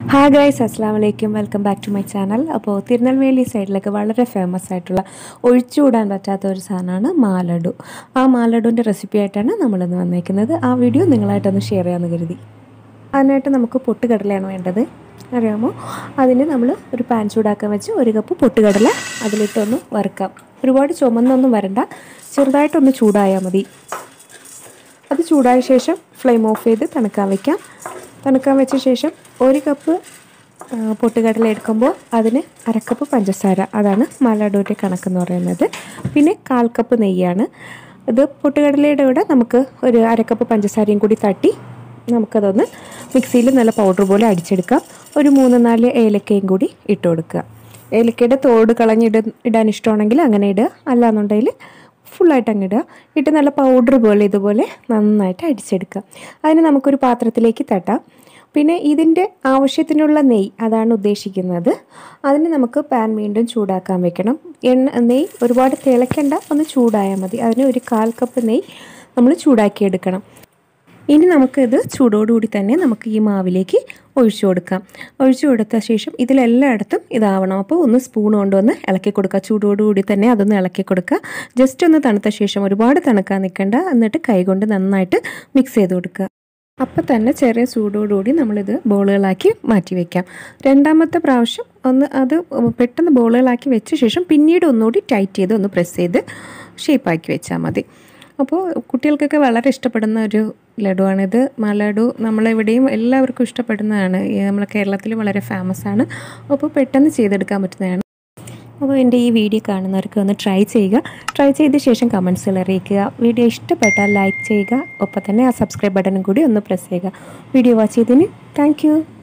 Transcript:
hi guys അസ്സാം വലൈക്കും welcome back to my channel അപ്പോൾ തിരുനെൽവേലി സൈഡിലൊക്കെ വളരെ ഫേമസ് ആയിട്ടുള്ള ഒഴിച്ചുകൂടാൻ പറ്റാത്ത ഒരു സാധനമാണ് മാലഡു ആ മാലഡുവിൻ്റെ റെസിപ്പി ആയിട്ടാണ് നമ്മളിന്ന് വന്നേക്കുന്നത് ആ വീഡിയോ നിങ്ങളായിട്ടൊന്ന് ഷെയർ ചെയ്യാമെന്ന് കരുതി അതിനായിട്ട് നമുക്ക് പൊട്ടുകടലയാണ് വേണ്ടത് അറിയാമോ അതിന് നമ്മൾ ഒരു പാൻ ചൂടാക്കാൻ വെച്ച് ഒരു കപ്പ് പൊട്ടുകടല അതിലിട്ടൊന്ന് വറുക്കാം ഒരുപാട് ചുമന്നൊന്നും വരണ്ട ചെറുതായിട്ടൊന്ന് ചൂടായാൽ മതി അത് ചൂടായ ശേഷം ഫ്ലെയിം ഓഫ് ചെയ്ത് തണുക്കാൻ വയ്ക്കാം തണുക്കാൻ വെച്ച ശേഷം ഒരു കപ്പ് ആ, പൊട്ടുകടല എടുക്കുമ്പോൾ അതിന് അരക്കപ്പ് പഞ്ചസാര അതാണ് മലാഡോൻ്റെ കണക്കെന്ന് പറയുന്നത് പിന്നെ കാൽ കപ്പ് നെയ്യാണ് ഇത് പൊട്ടുകടലയുടെ കൂടെ നമുക്ക് ഒരു അരക്കപ്പ് പഞ്ചസാരയും കൂടി തട്ടി നമുക്കതൊന്ന് മിക്സിയിൽ നല്ല പൗഡർ പോലെ അടിച്ചെടുക്കാം ഒരു മൂന്ന് നാല് ഏലക്കയും കൂടി ഇട്ട് കൊടുക്കുക ഏലക്കയുടെ തോട് കളഞ്ഞിട ഇടാൻ ഇഷ്ടമാണെങ്കിൽ അങ്ങനെ ഇടുക അല്ലാന്നുണ്ടെങ്കിൽ ഫുള്ളായിട്ട് അങ്ങ് ഇടുക ഇട്ട് നല്ല പൗഡർ പോലെ ഇതുപോലെ നന്നായിട്ട് അടിച്ചെടുക്കുക അതിന് നമുക്കൊരു പാത്രത്തിലേക്ക് തട്ടാം പിന്നെ ഇതിൻ്റെ ആവശ്യത്തിനുള്ള നെയ്യ് അതാണ് ഉദ്ദേശിക്കുന്നത് അതിന് നമുക്ക് പാൻ വീണ്ടും ചൂടാക്കാൻ വെക്കണം എണ്ണ നെയ്യ് ഒരുപാട് തിളയ്ക്കേണ്ട ഒന്ന് ചൂടായാൽ മതി അതിന് ഒരു കാൽ കപ്പ് നെയ്യ് നമ്മൾ ചൂടാക്കിയെടുക്കണം ഇനി നമുക്കിത് ചൂടോടുകൂടി തന്നെ നമുക്ക് ഈ മാവിലേക്ക് ഒഴിച്ചു കൊടുക്കാം ഒഴിച്ചു കൊടുത്ത ശേഷം ഇതിലെല്ലായിടത്തും ഇതാവണം അപ്പോൾ ഒന്ന് സ്പൂൺ കൊണ്ടുവന്ന് ഇളക്കി കൊടുക്കുക ചൂടോടുകൂടി തന്നെ അതൊന്ന് ഇളക്കി കൊടുക്കുക ജസ്റ്റ് ഒന്ന് തണുത്ത ശേഷം ഒരുപാട് തണുക്കാൻ നിൽക്കണ്ട എന്നിട്ട് കൈകൊണ്ട് നന്നായിട്ട് മിക്സ് ചെയ്ത് കൊടുക്കുക അപ്പം തന്നെ ചെറിയ ചൂടോടുകൂടി നമ്മളിത് ബോളുകളാക്കി മാറ്റി വയ്ക്കാം രണ്ടാമത്തെ പ്രാവശ്യം ഒന്ന് അത് പെട്ടെന്ന് ബോളുകളാക്കി വെച്ച ശേഷം പിന്നീട് ഒന്നുകൂടി ടൈറ്റ് ചെയ്ത് ഒന്ന് പ്രസ് ചെയ്ത് ഷേപ്പാക്കി വെച്ചാൽ മതി അപ്പോൾ കുട്ടികൾക്കൊക്കെ വളരെ ഇഷ്ടപ്പെടുന്ന ഒരു ലഡുവാണിത് മലഡു നമ്മളെവിടെയും എല്ലാവർക്കും ഇഷ്ടപ്പെടുന്നതാണ് ഈ നമ്മളെ കേരളത്തിൽ വളരെ ഫേമസ് ആണ് അപ്പോൾ പെട്ടെന്ന് ചെയ്തെടുക്കാൻ പറ്റുന്നതാണ് അപ്പോൾ എൻ്റെ ഈ വീഡിയോ കാണുന്നവർക്ക് ഒന്ന് ട്രൈ ചെയ്യുക ട്രൈ ചെയ്ത ശേഷം കമൻസുകൾ അറിയിക്കുക വീഡിയോ ഇഷ്ടപ്പെട്ടാൽ ലൈക്ക് ചെയ്യുക ഒപ്പം തന്നെ ആ സബ്സ്ക്രൈബ് ബട്ടണും കൂടി ഒന്ന് പ്രസ് ചെയ്യുക വീഡിയോ വാച്ച് ചെയ്തതിന് താങ്ക്